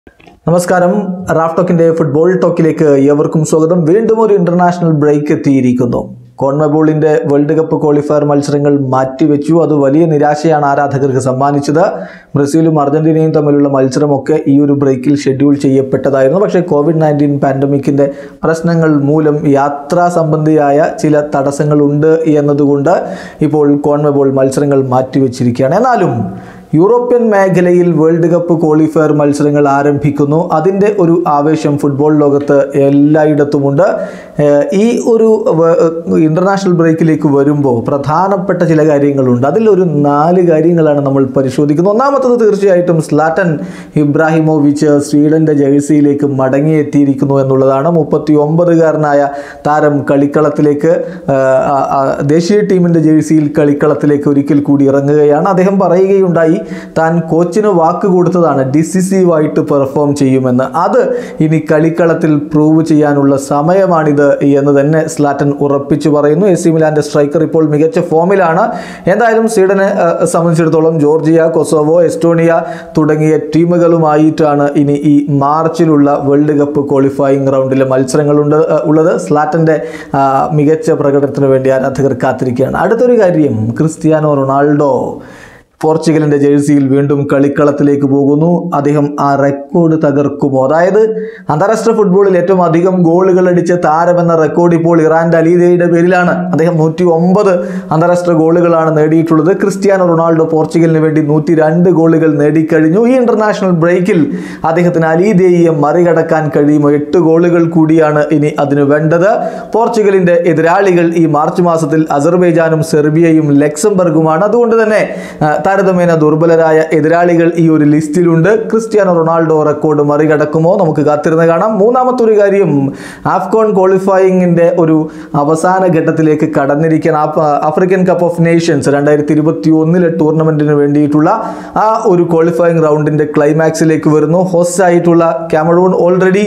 നമസ്കാരം Raf ടോക്കിന്റെ football ടോക്കിലേക്ക് ഏവർക്കും സ്വാഗതം വീണ്ടും ഒരു ഇന്റർനാഷണൽ ബ്രേക്ക് എത്തിയിരിക്കുന്നു കോൺമബോളിന്റെ വേൾഡ് കപ്പ് ക്വാളിഫയർ മത്സരങ്ങൾ മാറ്റിവെച്ചു അത് വലിയ നിരാശയാണ് ആരാധകർക്ക് സമ്മാനിച്ചത് ബ്രസീലും അർജന്റീനയും തമ്മിലുള്ള മത്സരമൊക്കെ ഈ ഒരു ബ്രേക്കിൽ ഷെഡ്യൂൾ ചെയ്യപ്പെട്ടതായിരുന്നു പക്ഷേ കോവിഡ് നയൻറ്റീൻ പാൻഡമിക്കിന്റെ പ്രശ്നങ്ങൾ മൂലം യാത്രാ സംബന്ധിയായ ചില തടസ്സങ്ങളുണ്ട് എന്നതുകൊണ്ട് ഇപ്പോൾ കോൺമബോൾ മത്സരങ്ങൾ മാറ്റിവെച്ചിരിക്കുകയാണ് എന്നാലും യൂറോപ്യൻ മേഖലയിൽ വേൾഡ് കപ്പ് ക്വാളിഫയർ മത്സരങ്ങൾ ആരംഭിക്കുന്നു അതിൻ്റെ ഒരു ആവേശം ഫുട്ബോൾ ലോകത്ത് എല്ലായിടത്തുമുണ്ട് ഏഹ് ഈ ഒരു വ- ഇന്റർനാഷണൽ ബ്രേക്കിലേക്ക് വരുമ്പോൾ പ്രധാനപ്പെട്ട ചില കാര്യങ്ങളുണ്ട് അതിലൊരു നാല് കാര്യങ്ങളാണ് നമ്മൾ പരിശോധിക്കുന്നത് ഒന്നാമത്തത് തീർച്ചയായിട്ടും സ്ലാറ്റൻ ഇബ്രാഹിമോവിച്ച് സ്വീഡന്റെ ജേഴ്സിയിലേക്ക് മടങ്ങിയെത്തിയിരിക്കുന്നു എന്നുള്ളതാണ് മുപ്പത്തി ഒമ്പതുകാരനായ താരം കളിക്കളത്തിലേക്ക് ആഹ്, ആ, ആ, ദേശീയ ടീമിന്റെ ജേഴ്സിയിൽ കളിക്കളത്തിലേക്ക് ഒരിക്കൽ കൂടി ഇറങ്ങുകയാണ് അദ്ദേഹം പറയുകയുണ്ടായി താൻ കോച്ചിന് വാക്ക് കൊടുത്തതാണ് ഡിസിസീവായിട്ട് പെർഫോം ചെയ്യുമെന്ന് അത് ഇനി കളിക്കളത്തിൽ പ്രൂവ് ചെയ്യാനുള്ള സമയമാണിത് എന്ന് തന്നെ സ്ലാറ്റൻ ഉറപ്പിച്ചു പറയുന്നു എ സി മിലാന്റെ സ്ട്രൈക്കർ ഇപ്പോൾ മികച്ച ഫോമിലാണ് എന്തായാലും സ്വീഡനെ ആ, സംബന്ധിച്ചിടത്തോളം ജോർജിയ കൊസോവോ എസ്റ്റോണിയ തുടങ്ങിയ ടീമുകളുമായിട്ടാണ് ഇനി ഈ മാർച്ചിലുള്ള വേൾഡ് കപ്പ് ക്വാളിഫയിങ് റൗണ്ടിലെ മത്സരങ്ങളുണ്ട് ആ, ഉള്ളത് സ്ലാറ്റന്റെ ആ, മികച്ച പ്രകടനത്തിന് വേണ്ടി ആരാധകർ കാത്തിരിക്കുകയാണ് അടുത്തൊരു കാര്യം ക്രിസ്ത്യാനോ റൊണാൾഡോ പോർച്ചുഗലിന്റെ ജേഴ്സിയിൽ വീണ്ടും കളിക്കളത്തിലേക്ക് പോകുന്നു അദ്ദേഹം ആ റെക്കോർഡ് തകർക്കുമോ അതായത് അന്താരാഷ്ട്ര ഫുട്ബോളിൽ ഏറ്റവും അധികം ഗോളുകൾ അടിച്ച താരമെന്ന റെക്കോർഡ് ഇപ്പോൾ ഇറാന്റെ അലീദയുടെ പേരിലാണ് അദ്ദേഹം നൂറ്റി ഒമ്പത് അന്താരാഷ്ട്ര ഗോളുകളാണ് നേടിയിട്ടുള്ളത് ക്രിസ്ത്യാനോ റൊണാൾഡോ പോർച്ചുഗലിന് വേണ്ടി നൂറ്റി രണ്ട് ഗോളുകൾ നേടിക്കഴിഞ്ഞു ഈ ഇന്റർനാഷണൽ ബ്രേക്കിൽ അദ്ദേഹത്തിന് അലീദേയെ മറികടക്കാൻ കഴിയുമോ എട്ട് ഗോളുകൾ കൂടിയാണ് ഇനി അതിന് വേണ്ടത് പോർച്ചുഗലിന്റെ എതിരാളികൾ ഈ മാർച്ച് മാസത്തിൽ അസർബൈജാനും സെർബിയയും ലക്സംബർഗുമാണ് അതുകൊണ്ട് തന്നെ ആ, താരതമ്യേന ദുർബലരായ എതിരാളികൾ ഈ ഒരു ലിസ്റ്റിലുണ്ട് ക്രിസ്ത്യാനോ റൊണാൾഡോ റെക്കോർഡ് മറികടക്കുമോ നമുക്ക് കാത്തിരുന്ന് കാണാം മൂന്നാമത്തെ ഒരു കാര്യം ആഫ്കോൺ ക്വാളിഫയിങ്ങിന്റെ ഒരു അവസാന ഘട്ടത്തിലേക്ക് കടന്നിരിക്കാൻ ആഫ്- ആഫ്രിക്കൻ കപ്പ് ഓഫ് നേഷൻസ് രണ്ടായിരത്തി ഇരുപത്തി ഒന്നിലെ ടൂർണമെന്റിന് വേണ്ടിയിട്ടുള്ള ആ ഒരു ക്വാളിഫയിങ് റൗണ്ടിന്റെ ക്ലൈമാക്സിലേക്ക് വരുന്നു ഹോസ്റ്റ് ആയിട്ടുള്ള കാമറൂൺ ഓൾറെഡി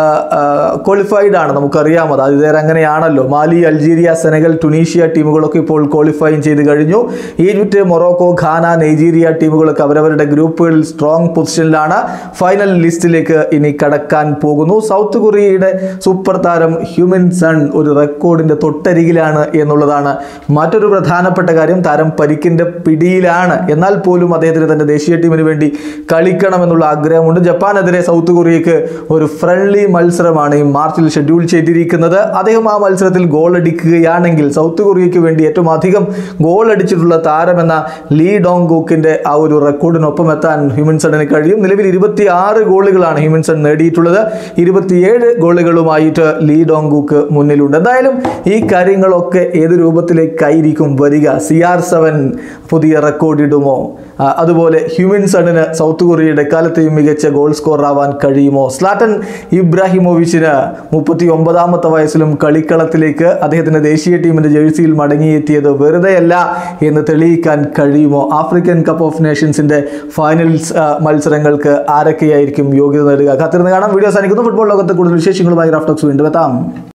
ക്വാളിഫൈഡ് ആണ് നമുക്കറിയാം അത് ഇതേറെ അങ്ങനെയാണല്ലോ മാലി അൾജീരിയ സെനഗൽ ടുണീഷ്യ ടീമുകളൊക്കെ ഇപ്പോൾ ക്വാളിഫൈങ് ചെയ്ത് കഴിഞ്ഞു ഈജിപ്റ്റ് മൊറോക്കോ ഘാന നൈജീരിയ ടീമുകളൊക്കെ അവരവരുടെ ഗ്രൂപ്പുകളിൽ സ്ട്രോങ് പൊസിഷനിലാണ് ഫൈനൽ ലിസ്റ്റിലേക്ക് ഇനി കടക്കാൻ പോകുന്നു സൗത്ത് കൊറിയയുടെ സൂപ്പർ താരം ഹ്യൂമൻ സൺ ഒരു റെക്കോർഡിന്റെ തൊട്ടരികിലാണ് എന്നുള്ളതാണ് മറ്റൊരു പ്രധാനപ്പെട്ട കാര്യം താരം പരിക്കിന്റെ പിടിയിലാണ് എന്നാൽ പോലും അദ്ദേഹത്തിന് തന്റെ ദേശീയ ടീമിന് വേണ്ടി കളിക്കണമെന്നുള്ള ആഗ്രഹമുണ്ട് ജപ്പാനെതിരെ സൗത്ത് കൊറിയക്ക് ഒരു ഫ്രണ്ട്ലി മത്സരമാണ് ഈ മാർച്ചിൽ ഷെഡ്യൂൾ ചെയ്തിരിക്കുന്നത് അദ്ദേഹം ആ മത്സരത്തിൽ ഗോൾ അടിക്കുകയാണെങ്കിൽ സൗത്ത് കൊറിയയ്ക്ക് വേണ്ടി ഏറ്റവും അധികം ഗോൾ അടിച്ചിട്ടുള്ള താരമെന്ന ലീ ഡോങ് ഗോക്കിന്റെ ആ ഒരു റെക്കോർഡിനൊപ്പം എത്താൻ ഹ്യൂമൻസണിന് കഴിയും നിലവിൽ ഇരുപത്തി ആറ് ഗോളുകളാണ് ഹ്യൂമൻസൺ നേടിയിട്ടുള്ളത് ഇരുപത്തിയേഴ് ഗോളുകളുമായിട്ട് ലീ ഡോങ് ഗുക്ക് മുന്നിലുണ്ട് എന്തായാലും ഈ കാര്യങ്ങളൊക്കെ ഏത് രൂപത്തിലേക്കായിരിക്കും വരിക സി ആർ സെവൻ പുതിയ റെക്കോർഡ് ഇടുമോ ആ, അതുപോലെ ഹ്യൂമൻസണിന് സൗത്ത് കൊറിയയുടെ കാലത്തെയും മികച്ച ഗോൾ സ്കോർ ആവാൻ കഴിയുമോ സ്ലാറ്റൻ ഇബ്രാഹിമോവിച്ചിന് മുപ്പത്തി ഒമ്പതാമത്തെ വയസ്സിലും കളിക്കളത്തിലേക്ക് അദ്ദേഹത്തിന്റെ ദേശീയ ടീമിന്റെ ജേഴ്സിയിൽ മടങ്ങിയെത്തിയത് വെറുതെയല്ല എന്ന് തെളിയിക്കാൻ കഴിയുമോ ആഫ്രിക്കൻ കപ്പ് ഓഫ് നേഷൻസിന്റെ ഫൈനൽസ് ആ, മത്സരങ്ങൾക്ക് ആരൊക്കെയായിരിക്കും യോഗ്യത നേടുക കാത്തിരുന്ന് കാണാം വീഡിയോ അവസാനിക്കുന്നു ഫുട്ബോൾ ലോകത്തെ കൂടുതൽ വിശേഷങ്ങളുമായി റാഫ്റ്റോക്സ് വീണ്ടും എത്താം